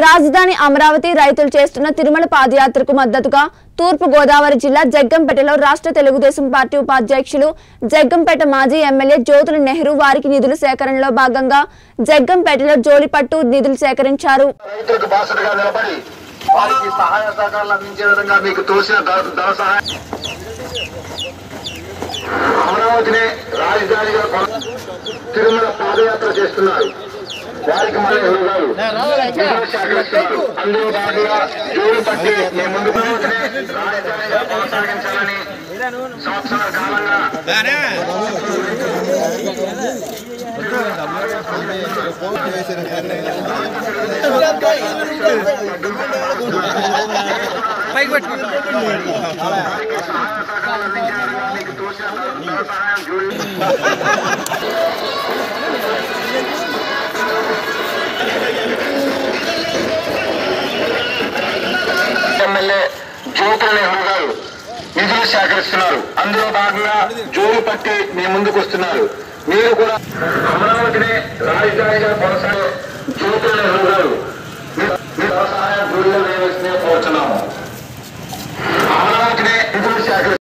రాజధాని అమరావతి రైతులు చేస్తున్న తిరుమల పాదయాత్రకు మద్దతుగా తూర్పు గోదావరి జిల్లా జగ్గంపేటలో రాష్ట్ర తెలుగుదేశం పార్టీ ఉపాధ్యక్షులు జగ్గంపేట మాజీ ఎమ్మెల్యే జ్యోతుల నెహ్రూ వారికి నిధుల సేకరణలో భాగంగా జగ్గంపేటలో జోలిపట్టు నిధులు సేకరించారు రైతులకు బాసటగా నిలబడి వారికి సహాయ సహకారాలు అందించే విధంగా మీకు తోసిన ధన ధన సహాయం అమరావతిని రాజధానిగా కొన- తిరుమల పాదయాత్ర చేస్తున్నారు వారికి మన గారు నిధులు సేకరిస్తున్నారు అందులో భాగంగా జోలు పట్టి మీ ముందు అమరావతిని రాజధానిగా కొనసాగించాలని సంవత్సరాల కాలంగా సహాయ సహకారాలు అందించే విధంగా మీకు తోసిన ధన సహాయం జోలు ఎమ్మెల్యే జ్యోతుల నెహ్రూ గారు నిధులు సేకరిస్తున్నారు అందులో భాగంగా జోలు పట్టి మీ ముందుకు వస్తున్నారు మీరు కూడా అమరావతిని రాజధానిగా కొనసాగే జ్యోతుల నెహ్రూ గారు